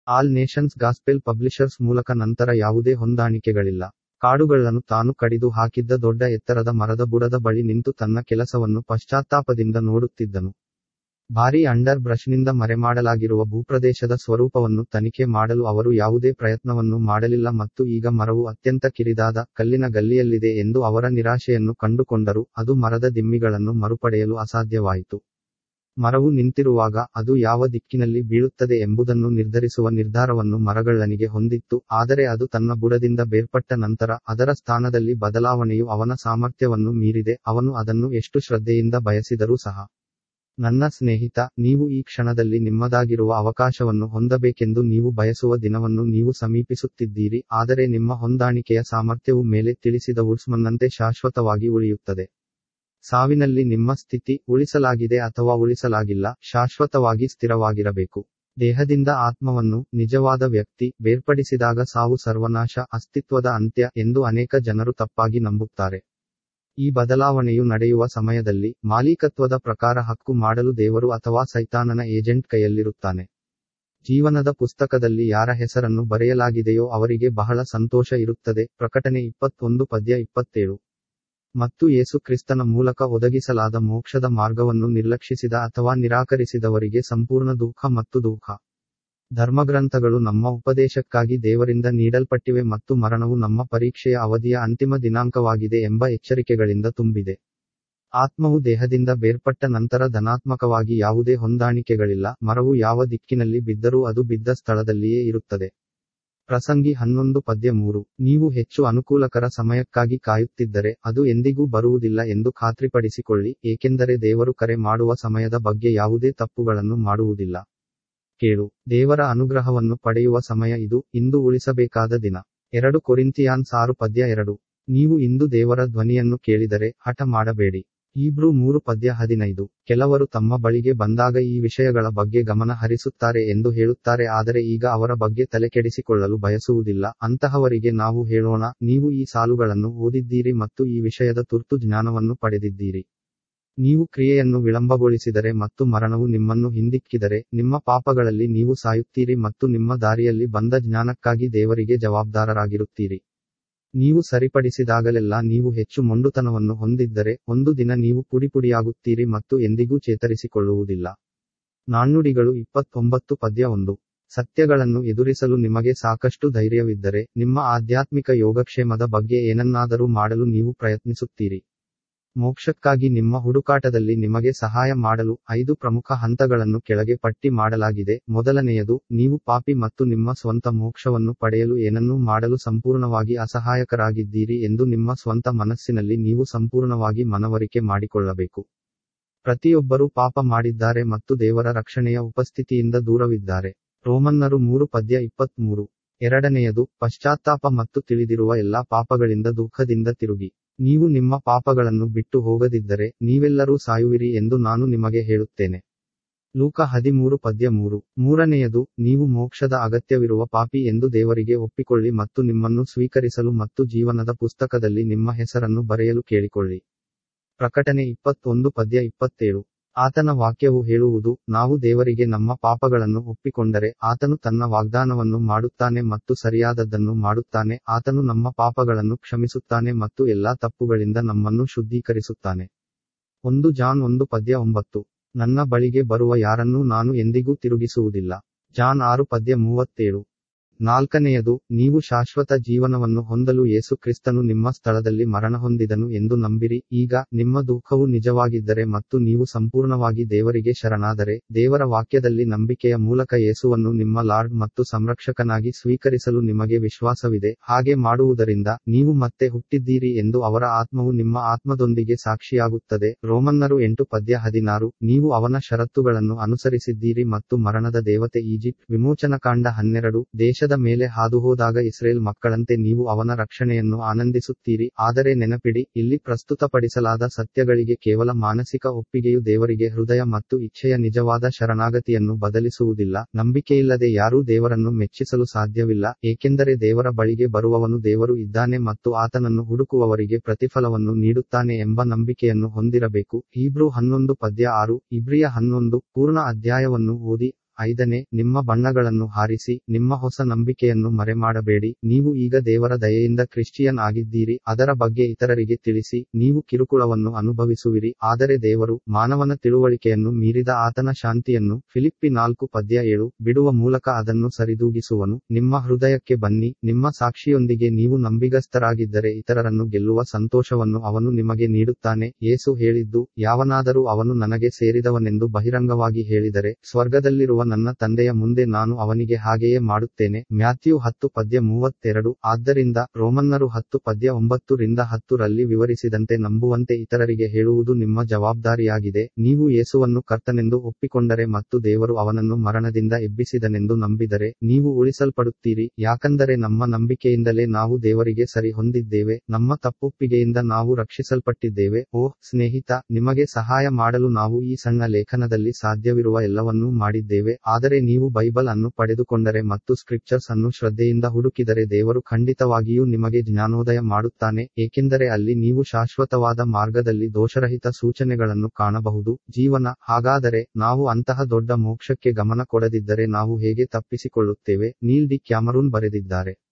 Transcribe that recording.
all Nations gospel publishers ಮೂಲಕ ನಂತರ ಯಾವುದೇ ಹೊಂದಾಣಿಕೆಗಳಿಲ್ಲ ಕಾಡುಗಳನ್ನು ತಾನು ಕಡಿದು ಹಾಕಿದ್ದ ದೊಡ್ಡ ಎತ್ತರದ ಮರದ ಬುಡದ ಬಳಿ ನಿಂತು ತನ್ನ ಕೆಲಸವನ್ನು ಪಶ್ಚಾತ್ತಾಪದಿಂದ ನೋಡುತ್ತಿದ್ದನು ಭಾರೀ ಅಂಡರ್ ಬ್ರಷ್ನಿಂದ ಮರೆಮಾಡಲಾಗಿರುವ ಭೂಪ್ರದೇಶದ ಸ್ವರೂಪವನ್ನು ತನಿಖೆ ಮಾಡಲು ಅವರು ಯಾವುದೇ ಪ್ರಯತ್ನವನ್ನು ಮಾಡಲಿಲ್ಲ ಮತ್ತು ಈಗ ಮರವು ಅತ್ಯಂತ ಕಿರಿದಾದ ಕಲ್ಲಿನ ಗಲ್ಲಿಯಲ್ಲಿದೆ ಎಂದು ಅವರ ನಿರಾಶೆಯನ್ನು ಕಂಡುಕೊಂಡರು ಅದು ಮರದ ದಿಮ್ಮಿಗಳನ್ನು ಮರುಪಡೆಯಲು ಅಸಾಧ್ಯವಾಯಿತು ಮರವು ನಿಂತಿರುವಾಗ ಅದು ಯಾವ ದಿಕ್ಕಿನಲ್ಲಿ ಬೀಳುತ್ತದೆ ಎಂಬುದನ್ನು ನಿರ್ಧರಿಸುವ ನಿರ್ಧಾರವನ್ನು ಮರಗಳ್ಳನಿಗೆ ಹೊಂದಿತ್ತು ಆದರೆ ಅದು ತನ್ನ ಬುಡದಿಂದ ಬೇರ್ಪಟ್ಟ ನಂತರ ಅದರ ಸ್ಥಾನದಲ್ಲಿ ಬದಲಾವಣೆಯು ಅವನ ಸಾಮರ್ಥ್ಯವನ್ನು ಮೀರಿದೆ ಅವನು ಅದನ್ನು ಎಷ್ಟು ಶ್ರದ್ಧೆಯಿಂದ ಬಯಸಿದರೂ ಸಹ ನನ್ನ ಸ್ನೇಹಿತ ನೀವು ಈ ಕ್ಷಣದಲ್ಲಿ ನಿಮ್ಮದಾಗಿರುವ ಅವಕಾಶವನ್ನು ಹೊಂದಬೇಕೆಂದು ನೀವು ಬಯಸುವ ದಿನವನ್ನು ನೀವು ಸಮೀಪಿಸುತ್ತಿದ್ದೀರಿ ಆದರೆ ನಿಮ್ಮ ಹೊಂದಾಣಿಕೆಯ ಸಾಮರ್ಥ್ಯವು ಮೇಲೆ ತಿಳಿಸಿದ ವುಡ್ಸ್ಮನ್ನಂತೆ ಶಾಶ್ವತವಾಗಿ ಉಳಿಯುತ್ತದೆ ಸಾವಿನಲ್ಲಿ ನಿಮ್ಮ ಸ್ಥಿತಿ ಉಳಿಸಲಾಗಿದೆ ಅಥವಾ ಉಳಿಸಲಾಗಿಲ್ಲ ಶಾಶ್ವತವಾಗಿ ಸ್ಥಿರವಾಗಿರಬೇಕು ದೇಹದಿಂದ ಆತ್ಮವನ್ನು ನಿಜವಾದ ವ್ಯಕ್ತಿ ಬೇರ್ಪಡಿಸಿದಾಗ ಸಾವು ಸರ್ವನಾಶ ಅಸ್ತಿತ್ವದ ಅಂತ್ಯ ಎಂದು ಅನೇಕ ಜನರು ತಪ್ಪಾಗಿ ನಂಬುತ್ತಾರೆ ಈ ಬದಲಾವಣೆಯು ನಡೆಯುವ ಸಮಯದಲ್ಲಿ ಮಾಲೀಕತ್ವದ ಪ್ರಕಾರ ಹಕ್ಕು ಮಾಡಲು ದೇವರು ಅಥವಾ ಸೈತಾನನ ಏಜೆಂಟ್ ಕೈಯಲ್ಲಿರುತ್ತಾನೆ ಜೀವನದ ಪುಸ್ತಕದಲ್ಲಿ ಯಾರ ಹೆಸರನ್ನು ಬರೆಯಲಾಗಿದೆಯೋ ಅವರಿಗೆ ಬಹಳ ಸಂತೋಷ ಇರುತ್ತದೆ ಪ್ರಕಟಣೆ ಇಪ್ಪತ್ತೊಂದು ಪದ್ಯ ಇಪ್ಪತ್ತೇಳು ಮತ್ತು ಯೇಸು ಕ್ರಿಸ್ತನ ಮೂಲಕ ಒದಗಿಸಲಾದ ಮೋಕ್ಷದ ಮಾರ್ಗವನ್ನು ನಿರ್ಲಕ್ಷಿಸಿದ ಅಥವಾ ನಿರಾಕರಿಸಿದವರಿಗೆ ಸಂಪೂರ್ಣ ದುಃಖ ಮತ್ತು ದುಃಖ ಧರ್ಮಗ್ರಂಥಗಳು ನಮ್ಮ ಉಪದೇಶಕ್ಕಾಗಿ ದೇವರಿಂದ ನೀಡಲ್ಪಟ್ಟಿವೆ ಮತ್ತು ಮರಣವು ನಮ್ಮ ಪರೀಕ್ಷೆಯ ಅವಧಿಯ ಅಂತಿಮ ದಿನಾಂಕವಾಗಿದೆ ಎಂಬ ಎಚ್ಚರಿಕೆಗಳಿಂದ ತುಂಬಿದೆ ಆತ್ಮವು ದೇಹದಿಂದ ಬೇರ್ಪಟ್ಟ ನಂತರ ಧನಾತ್ಮಕವಾಗಿ ಯಾವುದೇ ಹೊಂದಾಣಿಕೆಗಳಿಲ್ಲ ಮರವು ಯಾವ ದಿಕ್ಕಿನಲ್ಲಿ ಬಿದ್ದರೂ ಅದು ಬಿದ್ದ ಸ್ಥಳದಲ್ಲಿಯೇ ಇರುತ್ತದೆ ಪ್ರಸಂಗಿ ಹನ್ನೊಂದು ಪದ್ಯ ಮೂರು ನೀವು ಹೆಚ್ಚು ಅನುಕೂಲಕರ ಸಮಯಕ್ಕಾಗಿ ಕಾಯುತ್ತಿದ್ದರೆ ಅದು ಎಂದಿಗೂ ಬರುವುದಿಲ್ಲ ಎಂದು ಖಾತ್ರಿಪಡಿಸಿಕೊಳ್ಳಿ ಏಕೆಂದರೆ ದೇವರು ಕರೆ ಮಾಡುವ ಸಮಯದ ಬಗ್ಗೆ ಯಾವುದೇ ತಪ್ಪುಗಳನ್ನು ಮಾಡುವುದಿಲ್ಲ ಕೇಳು ದೇವರ ಅನುಗ್ರಹವನ್ನು ಪಡೆಯುವ ಸಮಯ ಇದು ಇಂದು ಉಳಿಸಬೇಕಾದ ದಿನ ಎರಡು ಕೊರಿಂತಿಯಾನ್ ಸಾರು ಪದ್ಯ ಎರಡು ನೀವು ಇಂದು ದೇವರ ಧ್ವನಿಯನ್ನು ಕೇಳಿದರೆ ಹಠ ಮಾಡಬೇಡಿ ಹೀಬ್ರೂ ಮೂರು ಪದ್ಯ ಹದಿನೈದು ಕೆಲವರು ತಮ್ಮ ಬಳಿಗೆ ಬಂದಾಗ ಈ ವಿಷಯಗಳ ಬಗ್ಗೆ ಗಮನ ಹರಿಸುತ್ತಾರೆ ಎಂದು ಹೇಳುತ್ತಾರೆ ಆದರೆ ಈಗ ಅವರ ಬಗ್ಗೆ ತಲೆಕೆಡಿಸಿಕೊಳ್ಳಲು ಬಯಸುವುದಿಲ್ಲ ಅಂತಹವರಿಗೆ ನಾವು ಹೇಳೋಣ ನೀವು ಈ ಸಾಲುಗಳನ್ನು ಓದಿದ್ದೀರಿ ಮತ್ತು ಈ ವಿಷಯದ ತುರ್ತು ಜ್ಞಾನವನ್ನು ಪಡೆದಿದ್ದೀರಿ ನೀವು ಕ್ರಿಯೆಯನ್ನು ವಿಳಂಬಗೊಳಿಸಿದರೆ ಮತ್ತು ಮರಣವು ನಿಮ್ಮನ್ನು ಹಿಂದಿಕ್ಕಿದರೆ ನಿಮ್ಮ ಪಾಪಗಳಲ್ಲಿ ನೀವು ಸಾಯುತ್ತೀರಿ ಮತ್ತು ನಿಮ್ಮ ದಾರಿಯಲ್ಲಿ ಬಂದ ಜ್ಞಾನಕ್ಕಾಗಿ ದೇವರಿಗೆ ಜವಾಬ್ದಾರರಾಗಿರುತ್ತೀರಿ ನೀವು ಸರಿಪಡಿಸಿದಾಗಲೆಲ್ಲ ನೀವು ಹೆಚ್ಚು ಮೊಂಡುತನವನ್ನು ಹೊಂದಿದ್ದರೆ ಒಂದು ದಿನ ನೀವು ಪುಡಿಪುಡಿಯಾಗುತ್ತೀರಿ ಮತ್ತು ಎಂದಿಗೂ ಚೇತರಿಸಿಕೊಳ್ಳುವುದಿಲ್ಲ ನಾಣ್ಣುಡಿಗಳು ಇಪ್ಪತ್ತೊಂಬತ್ತು ಪದ್ಯ ಒಂದು ಸತ್ಯಗಳನ್ನು ಎದುರಿಸಲು ನಿಮಗೆ ಸಾಕಷ್ಟು ಧೈರ್ಯವಿದ್ದರೆ ನಿಮ್ಮ ಆಧ್ಯಾತ್ಮಿಕ ಯೋಗಕ್ಷೇಮದ ಬಗ್ಗೆ ಏನನ್ನಾದರೂ ಮಾಡಲು ನೀವು ಪ್ರಯತ್ನಿಸುತ್ತೀರಿ ಮೋಕ್ಷಕ್ಕಾಗಿ ನಿಮ್ಮ ಹುಡುಕಾಟದಲ್ಲಿ ನಿಮಗೆ ಸಹಾಯ ಮಾಡಲು ಐದು ಪ್ರಮುಖ ಹಂತಗಳನ್ನು ಕೆಳಗೆ ಪಟ್ಟಿ ಮಾಡಲಾಗಿದೆ ಮೊದಲನೆಯದು ನೀವು ಪಾಪಿ ಮತ್ತು ನಿಮ್ಮ ಸ್ವಂತ ಮೋಕ್ಷವನ್ನು ಪಡೆಯಲು ಏನನ್ನೂ ಮಾಡಲು ಸಂಪೂರ್ಣವಾಗಿ ಅಸಹಾಯಕರಾಗಿದ್ದೀರಿ ಎಂದು ನಿಮ್ಮ ಸ್ವಂತ ಮನಸ್ಸಿನಲ್ಲಿ ನೀವು ಸಂಪೂರ್ಣವಾಗಿ ಮನವರಿಕೆ ಮಾಡಿಕೊಳ್ಳಬೇಕು ಪ್ರತಿಯೊಬ್ಬರೂ ಪಾಪ ಮಾಡಿದ್ದಾರೆ ಮತ್ತು ದೇವರ ರಕ್ಷಣೆಯ ಉಪಸ್ಥಿತಿಯಿಂದ ದೂರವಿದ್ದಾರೆ ರೋಮನ್ನರು ಮೂರು ಪದ್ಯ ಇಪ್ಪತ್ಮೂರು ಎರಡನೆಯದು ಪಶ್ಚಾತ್ತಾಪ ಮತ್ತು ತಿಳಿದಿರುವ ಎಲ್ಲಾ ಪಾಪಗಳಿಂದ ದುಃಖದಿಂದ ತಿರುಗಿ ನೀವು ನಿಮ್ಮ ಪಾಪಗಳನ್ನು ಬಿಟ್ಟು ಹೋಗದಿದ್ದರೆ ನೀವೆಲ್ಲರೂ ಸಾಯುವಿರಿ ಎಂದು ನಾನು ನಿಮಗೆ ಹೇಳುತ್ತೇನೆ ಲೂಕ ಹದಿಮೂರು ಪದ್ಯ ಮೂರು ಮೂರನೆಯದು ನೀವು ಮೋಕ್ಷದ ಅಗತ್ಯವಿರುವ ಪಾಪಿ ಎಂದು ದೇವರಿಗೆ ಒಪ್ಪಿಕೊಳ್ಳಿ ಮತ್ತು ನಿಮ್ಮನ್ನು ಸ್ವೀಕರಿಸಲು ಮತ್ತು ಜೀವನದ ಪುಸ್ತಕದಲ್ಲಿ ನಿಮ್ಮ ಹೆಸರನ್ನು ಬರೆಯಲು ಕೇಳಿಕೊಳ್ಳಿ ಪ್ರಕಟಣೆ ಇಪ್ಪತ್ತೊಂದು ಪದ್ಯ ಇಪ್ಪತ್ತೇಳು ಆತನ ವಾಕ್ಯವು ಹೇಳುವುದು ನಾವು ದೇವರಿಗೆ ನಮ್ಮ ಪಾಪಗಳನ್ನು ಒಪ್ಪಿಕೊಂಡರೆ ಆತನು ತನ್ನ ವಾಗ್ದಾನವನ್ನು ಮಾಡುತ್ತಾನೆ ಮತ್ತು ಸರಿಯಾದದ್ದನ್ನು ಮಾಡುತ್ತಾನೆ ಆತನು ನಮ್ಮ ಪಾಪಗಳನ್ನು ಕ್ಷಮಿಸುತ್ತಾನೆ ಮತ್ತು ಎಲ್ಲಾ ತಪ್ಪುಗಳಿಂದ ನಮ್ಮನ್ನು ಶುದ್ಧೀಕರಿಸುತ್ತಾನೆ ಒಂದು ಜಾನ್ ಒಂದು ಪದ್ಯ ಒಂಬತ್ತು ನನ್ನ ಬಳಿಗೆ ಬರುವ ಯಾರನ್ನೂ ನಾನು ಎಂದಿಗೂ ತಿರುಗಿಸುವುದಿಲ್ಲ ಜಾನ್ ಆರು ಪದ್ಯ ಮೂವತ್ತೇಳು ನಾಲ್ಕನೆಯದು ನೀವು ಶಾಶ್ವತ ಜೀವನವನ್ನು ಹೊಂದಲು ಯೇಸು ಕ್ರಿಸ್ತನು ನಿಮ್ಮ ಸ್ಥಳದಲ್ಲಿ ಮರಣ ಹೊಂದಿದನು ಎಂದು ನಂಬಿರಿ ಈಗ ನಿಮ್ಮ ದುಃಖವು ನಿಜವಾಗಿದ್ದರೆ ಮತ್ತು ನೀವು ಸಂಪೂರ್ಣವಾಗಿ ದೇವರಿಗೆ ಶರಣಾದರೆ ದೇವರ ವಾಕ್ಯದಲ್ಲಿ ನಂಬಿಕೆಯ ಮೂಲಕ ಯೇಸುವನ್ನು ನಿಮ್ಮ ಲಾರ್ಡ್ ಮತ್ತು ಸಂರಕ್ಷಕನಾಗಿ ಸ್ವೀಕರಿಸಲು ನಿಮಗೆ ವಿಶ್ವಾಸವಿದೆ ಹಾಗೆ ಮಾಡುವುದರಿಂದ ನೀವು ಮತ್ತೆ ಹುಟ್ಟಿದ್ದೀರಿ ಎಂದು ಅವರ ಆತ್ಮವು ನಿಮ್ಮ ಆತ್ಮದೊಂದಿಗೆ ಸಾಕ್ಷಿಯಾಗುತ್ತದೆ ರೋಮನ್ನರು ಎಂಟು ಪದ್ಯ ಹದಿನಾರು ನೀವು ಅವನ ಷರತ್ತುಗಳನ್ನು ಅನುಸರಿಸಿದ್ದೀರಿ ಮತ್ತು ಮರಣದ ದೇವತೆ ಈಜಿಪ್ಟ್ ವಿಮೋಚನಕಾಂಡ ಹನ್ನೆರಡು ದೇಶದ ಮೇಲೆ ಹಾದುಹೋದಾಗ ಇಸ್ರೇಲ್ ಮಕ್ಕಳಂತೆ ನೀವು ಅವನ ರಕ್ಷಣೆಯನ್ನು ಆನಂದಿಸುತ್ತೀರಿ ಆದರೆ ನೆನಪಿಡಿ ಇಲ್ಲಿ ಪ್ರಸ್ತುತಪಡಿಸಲಾದ ಸತ್ಯಗಳಿಗೆ ಕೇವಲ ಮಾನಸಿಕ ಒಪ್ಪಿಗೆಯು ದೇವರಿಗೆ ಹೃದಯ ಮತ್ತು ಇಚ್ಛೆಯ ನಿಜವಾದ ಶರಣಾಗತಿಯನ್ನು ಬದಲಿಸುವುದಿಲ್ಲ ನಂಬಿಕೆಯಿಲ್ಲದೆ ಯಾರೂ ದೇವರನ್ನು ಮೆಚ್ಚಿಸಲು ಸಾಧ್ಯವಿಲ್ಲ ಏಕೆಂದರೆ ದೇವರ ಬಳಿಗೆ ಬರುವವನು ದೇವರು ಇದ್ದಾನೆ ಮತ್ತು ಆತನನ್ನು ಹುಡುಕುವವರಿಗೆ ಪ್ರತಿಫಲವನ್ನು ನೀಡುತ್ತಾನೆ ಎಂಬ ನಂಬಿಕೆಯನ್ನು ಹೊಂದಿರಬೇಕು ಹೀಬ್ರೂ ಹನ್ನೊಂದು ಪದ್ಯ ಆರು ಇಬ್ರಿಯ ಹನ್ನೊಂದು ಪೂರ್ಣ ಅಧ್ಯಾಯವನ್ನು ಓದಿ ಐದನೇ ನಿಮ್ಮ ಬಣ್ಣಗಳನ್ನು ಹಾರಿಸಿ ನಿಮ್ಮ ಹೊಸ ನಂಬಿಕೆಯನ್ನು ಮರೆಮಾಡಬೇಡಿ ನೀವು ಈಗ ದೇವರ ದಯೆಯಿಂದ ಕ್ರಿಶ್ಚಿಯನ್ ಆಗಿದ್ದೀರಿ ಅದರ ಬಗ್ಗೆ ಇತರರಿಗೆ ತಿಳಿಸಿ ನೀವು ಕಿರುಕುಳವನ್ನು ಅನುಭವಿಸುವಿರಿ ಆದರೆ ದೇವರು ಮಾನವನ ತಿಳುವಳಿಕೆಯನ್ನು ಮೀರಿದ ಆತನ ಶಾಂತಿಯನ್ನು ಫಿಲಿಪ್ಪಿ ನಾಲ್ಕು ಪದ್ಯ ಏಳು ಬಿಡುವ ಮೂಲಕ ಅದನ್ನು ಸರಿದೂಗಿಸುವನು ನಿಮ್ಮ ಹೃದಯಕ್ಕೆ ಬನ್ನಿ ನಿಮ್ಮ ಸಾಕ್ಷಿಯೊಂದಿಗೆ ನೀವು ನಂಬಿಗಸ್ತರಾಗಿದ್ದರೆ ಇತರರನ್ನು ಗೆಲ್ಲುವ ಸಂತೋಷವನ್ನು ಅವನು ನಿಮಗೆ ನೀಡುತ್ತಾನೆ ಯೇಸು ಹೇಳಿದ್ದು ಯಾವನಾದರೂ ಅವನು ನನಗೆ ಸೇರಿದವನೆಂದು ಬಹಿರಂಗವಾಗಿ ಹೇಳಿದರೆ ಸ್ವರ್ಗದಲ್ಲಿರುವ ನನ್ನ ತಂದೆಯ ಮುಂದೆ ನಾನು ಅವನಿಗೆ ಹಾಗೆಯೇ ಮಾಡುತ್ತೇನೆ ಮ್ಯಾಥ್ಯೂ ಹತ್ತು ಪದ್ಯ ಮೂವತ್ತೆರಡು ಆದ್ದರಿಂದ ರೋಮನ್ನರು ಹತ್ತು ಪದ್ಯ ಒಂಬತ್ತು ರಿಂದ ಹತ್ತು ರಲ್ಲಿ ವಿವರಿಸಿದಂತೆ ನಂಬುವಂತೆ ಇತರರಿಗೆ ಹೇಳುವುದು ನಿಮ್ಮ ಜವಾಬ್ದಾರಿಯಾಗಿದೆ ನೀವು ಯೇಸುವನ್ನು ಕರ್ತನೆಂದು ಒಪ್ಪಿಕೊಂಡರೆ ಮತ್ತು ದೇವರು ಅವನನ್ನು ಮರಣದಿಂದ ಎಬ್ಬಿಸಿದನೆಂದು ನಂಬಿದರೆ ನೀವು ಉಳಿಸಲ್ಪಡುತ್ತೀರಿ ಯಾಕಂದರೆ ನಮ್ಮ ನಂಬಿಕೆಯಿಂದಲೇ ನಾವು ದೇವರಿಗೆ ಸರಿ ಹೊಂದಿದ್ದೇವೆ ನಮ್ಮ ತಪ್ಪೊಪ್ಪಿಗೆಯಿಂದ ನಾವು ರಕ್ಷಿಸಲ್ಪಟ್ಟಿದ್ದೇವೆ ಓ ಸ್ನೇಹಿತ ನಿಮಗೆ ಸಹಾಯ ಮಾಡಲು ನಾವು ಈ ಸಣ್ಣ ಲೇಖನದಲ್ಲಿ ಸಾಧ್ಯವಿರುವ ಎಲ್ಲವನ್ನೂ ಮಾಡಿದ್ದೇವೆ ಆದರೆ ನೀವು ಬೈಬಲ್ ಅನ್ನು ಪಡೆದುಕೊಂಡರೆ ಮತ್ತು ಸ್ಕ್ರಿಪ್ಚರ್ಸ್ ಅನ್ನು ಶ್ರದ್ಧೆಯಿಂದ ಹುಡುಕಿದರೆ ದೇವರು ಖಂಡಿತವಾಗಿಯೂ ನಿಮಗೆ ಜ್ಞಾನೋದಯ ಮಾಡುತ್ತಾನೆ ಏಕೆಂದರೆ ಅಲ್ಲಿ ನೀವು ಶಾಶ್ವತವಾದ ಮಾರ್ಗದಲ್ಲಿ ದೋಷರಹಿತ ಸೂಚನೆಗಳನ್ನು ಕಾಣಬಹುದು ಜೀವನ ಹಾಗಾದರೆ ನಾವು ಅಂತಹ ದೊಡ್ಡ ಮೋಕ್ಷಕ್ಕೆ ಗಮನ ಕೊಡದಿದ್ದರೆ ನಾವು ಹೇಗೆ ತಪ್ಪಿಸಿಕೊಳ್ಳುತ್ತೇವೆ ನೀಲ್ ಡಿ ಕ್ಯಾಮರೂನ್ ಬರೆದಿದ್ದಾರೆ